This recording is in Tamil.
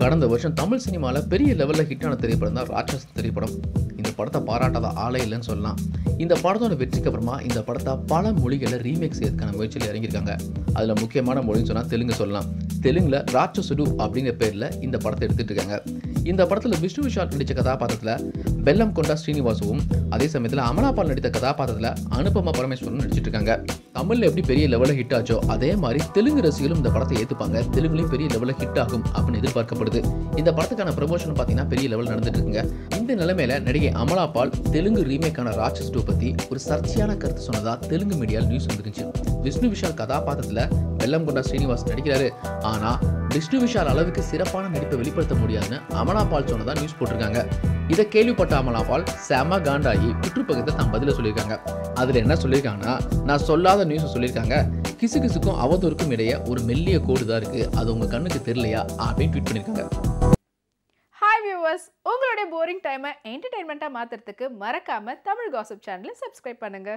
கடந்த வருஷம் தமிழ் சினிமாவில் பெரிய லெவலில் ஹிட்டான திரைப்படம் தான் ராட்சஸ் திரைப்படம் இந்த படத்தை பாராட்டாத ஆளே இல்லைன்னு சொல்லலாம் இந்த படத்தோட வெற்றிக்கு அப்புறமா இந்த படத்தை பல மொழிகளில் ரீமேக் செய்யறதுக்கான முயற்சியில் இறங்கியிருக்காங்க அதில் முக்கியமான மொழின்னு சொன்னால் தெலுங்கு சொல்லலாம் தெலுங்குல ராட்சசுடு அப்படிங்கிற பேரில் இந்த படத்தை எடுத்துட்டு இருக்காங்க இந்த படத்தில் விஷ்ணு விஷால் நடித்த கதாபாத்திரத்தில் பெல்லம் கொண்டா ஸ்ரீனிவாசுவும் அதே சமயத்தில் அமலாபால் நடித்த கதாபாத்திரத்தில் அனுபமா பரமேஸ்வரன் நடிச்சிட்டு இருக்காங்க தமிழ்ல எப்படி பெரிய லெவலில் ஹிட் ஆச்சோ அதே மாதிரி தெலுங்கு ரசிகர்களும் இந்த படத்தை ஏற்றுப்பாங்க தெலுங்குலையும் பெரிய லெவலில் ஹிட் ஆகும் அப்படின்னு எதிர்பார்க்கப்படுது இந்த படத்துக்கான ப்ரமோஷன் பார்த்தீங்கன்னா பெரிய லெவல் நடந்துட்டு இருக்குங்க இந்த நிலைமையில நடிகை அமலாபால் தெலுங்கு ரீமேக்கான ராட்சஸ் டூ பத்தி ஒரு சர்ச்சையான கருத்து சொன்னதா தெலுங்கு மீடியாவில் நியூஸ் வந்துருச்சு விஷ்ணு விஷால் கதாபாத்திரத்தில் வெள்ளம் கொண்டா ஸ்ரீனிவாஸ் நடிக்கிறாரு ஆனா விஷ்ணு விஷால் அளவுக்கு சிறப்பான நடிப்பை வெளிப்படுத்த முடியாதுன்னு அமலாபால் சொன்னதா நியூஸ் போட்டிருக்காங்க இதை கேள்விப்பட்ட அமலாபால் செம காண்டாகி புற்றுப்பக்கத்தை தான் பதில சொல்லியிருக்காங்க அதுல என்ன சொல்லியிருக்காங்கன்னா நான் சொல்லாத நியூஸ் சொல்லியிருக்காங்க கிசு கிசுக்கும் அவதூறுக்கும் இடையே ஒரு மெல்லிய கோடு தான் இருக்கு அது உங்க கண்ணுக்கு தெரியலையா அப்படின்னு ட்வீட் பண்ணியிருக்காங்க ஹாய் வியூவர்ஸ் உங்களுடைய போரிங் டைமை என்டர்டைன்மெண்ட்டாக மாற்றுறதுக்கு மறக்காம தமிழ் காசிப் சேனலை சப்ஸ்கிரைப் பண்ணுங்க